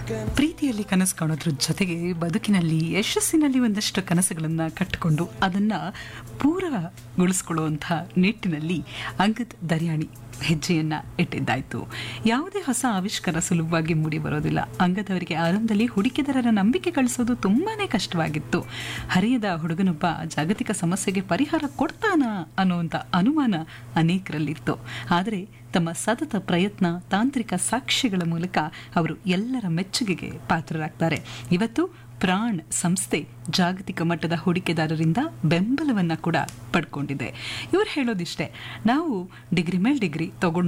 ಪ್ರೀತಿಯಲ್ಲಿ ಕನಸು ಕಾಣೋದ್ರ ಜೊತೆಗೆ ಬದುಕಿನಲ್ಲಿ ಯಶಸ್ಸಿನಲ್ಲಿ ಒಂದಷ್ಟು ಕನಸುಗಳನ್ನ ಕಟ್ಟಿಕೊಂಡು ಅದನ್ನ ಪೂರಗೊಳಿಸ್ಕೊಳ್ಳುವಂಥ ನಿಟ್ಟಿನಲ್ಲಿ ಅಂಗದ್ ದರ್ಯಾಣಿ ಹೆಜ್ಜೆಯನ್ನ ಇಟ್ಟಿದ್ದಾಯ್ತು ಯಾವುದೇ ಹೊಸ ಆವಿಷ್ಕಾರ ಸುಲಭವಾಗಿ ಮೂಡಿ ಬರೋದಿಲ್ಲ ಅಂಗದವರಿಗೆ ಆರಂಭದಲ್ಲಿ ಹೂಡಿಕೆದಾರರ ನಂಬಿಕೆ ಗಳಿಸೋದು ತುಂಬಾನೇ ಕಷ್ಟವಾಗಿತ್ತು ಹರಿಯದ ಹುಡುಗನೊಬ್ಬ ಜಾಗತಿಕ ಸಮಸ್ಯೆಗೆ ಪರಿಹಾರ ಕೊಡ್ತಾನಾ ಅನ್ನುವಂಥ ಅನುಮಾನ ಅನೇಕರಲ್ಲಿತ್ತು ಆದರೆ ತಮ್ಮ ಸತತ ಪ್ರಯತ್ನ ತಾಂತ್ರಿಕ ಸಾಕ್ಷ್ಯಗಳ ಮೂಲಕ ಅವರು ಎಲ್ಲರ ಮೆಚ್ಚುಗೆಗೆ ಪಾತ್ರರಾಗ್ತಾರೆ ಇವತ್ತು ಪ್ರಾಣ್ ಸಂಸ್ಥೆ ಜಾಗತಿಕ ಮಟ್ಟದ ಹೂಡಿಕೆದಾರರಿಂದ ಬೆಂಬಲವನ್ನ ಕೂಡ ಪಡ್ಕೊಂಡಿದೆ ಇವ್ರು ಹೇಳೋದಿಷ್ಟೇ ನಾವು ಡಿಗ್ರಿ ಮೇಲೆ ಡಿಗ್ರಿ ತಗೊಂಡು